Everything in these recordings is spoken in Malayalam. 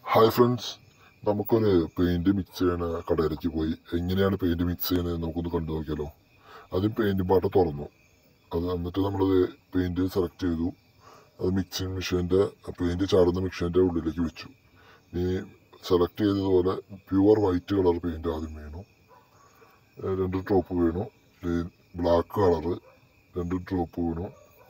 ഹായ് ഫ്രണ്ട്സ് നമുക്കൊരു പെയിൻറ് മിക്സ് ചെയ്യണ കടയിലേക്ക് പോയി എങ്ങനെയാണ് പെയിൻറ് മിക്സ് ചെയ്യുന്നത് നമുക്കൊന്ന് കണ്ടു നോക്കിയാലോ ആദ്യം പെയിൻറ് പാട്ട തുറന്നു അത് എന്നിട്ട് നമ്മളത് പെയിൻറ് സെലക്ട് ചെയ്തു അത് മിക്സിങ് മെഷീൻ്റെ പെയിൻറ് ചാടുന്ന മെഷീൻ്റെ ഉള്ളിലേക്ക് വെച്ചു ഇനി സെലക്ട് ചെയ്തതുപോലെ പ്യുവർ വൈറ്റ് കളർ പെയിൻറ് ആദ്യം വീണു ഏഹ് രണ്ട് ഡ്രോപ്പ് വീണു ബ്ലാക്ക് കളറ് രണ്ട് ഡ്രോപ്പ് വീണു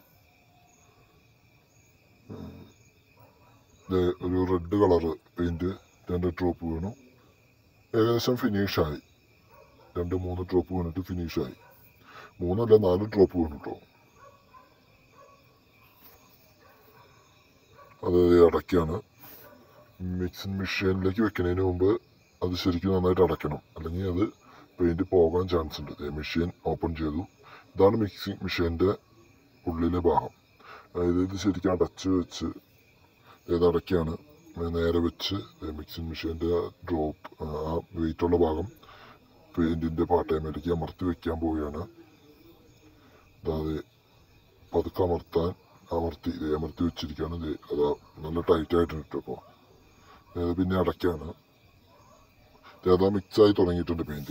ദേ ഒരു റെഡ് കളറ് പെയിൻറ് രണ്ട് ഡ്രോപ്പ് വീണു ഏകദേശം ഫിനിഷായി രണ്ട് മൂന്ന് ഡ്രോപ്പ് വീണിട്ട് ഫിനിഷായി മൂന്നല്ല നാല് ഡ്രോപ്പ് വീണു കേട്ടോ അത് അടയ്ക്കാണ് മിക്സിങ് മെഷീനിലേക്ക് വെക്കുന്നതിന് മുമ്പ് അത് ശരിക്കും നന്നായിട്ട് അടയ്ക്കണം അല്ലെങ്കിൽ അത് പെയിൻറ് പോകാൻ ചാൻസ് ഉണ്ട് മെഷീൻ ഓപ്പൺ ചെയ്തു ഇതാണ് മിക്സിങ് മെഷീൻ്റെ ഉള്ളിലെ ഭാഗം അതായത് ഇത് ശരിക്കും അടച്ച് വെച്ച് ഇത് അടയ്ക്കാണ് നേരെ വെച്ച് മിക്സിങ് മെഷീൻ്റെ ഡ്രോപ്പ് ആ വെയിറ്റുള്ള ഭാഗം പെയിൻറ്റിൻ്റെ പാട്ടയമേലേക്ക് അമർത്തി വെക്കാൻ പോവുകയാണ് അതായത് പതുക്കെ അമർത്താൻ അമർത്തി ഇത് അമർത്തി വെച്ചിരിക്കുകയാണ് ഇത് അതാ നല്ല ടൈറ്റ് ആയിട്ടുണ്ട് ഇപ്പോൾ ഇത് പിന്നെ അടയ്ക്കാണ് ഇത് അതാ മിക്സായി തുടങ്ങിയിട്ടുണ്ട് പെയിൻറ്റ്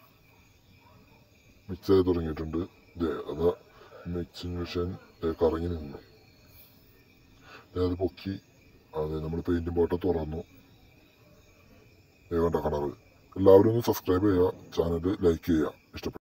മിക്സായി തുടങ്ങിയിട്ടുണ്ട് ഇത് അതാ മിക്സിങ് മെഷീൻ കറങ്ങി നിന്നു അത് പൊക്കി അതെ നമ്മൾ പെയിൻറ്റിംഗ് ബോട്ട തുറന്നു വേണ്ട കളറ് എല്ലാവരും ഒന്ന് സബ്സ്ക്രൈബ് ചെയ്യുക ചാനൽ ലൈക്ക് ചെയ്യുക ഇഷ്ടപ്പെട്ടു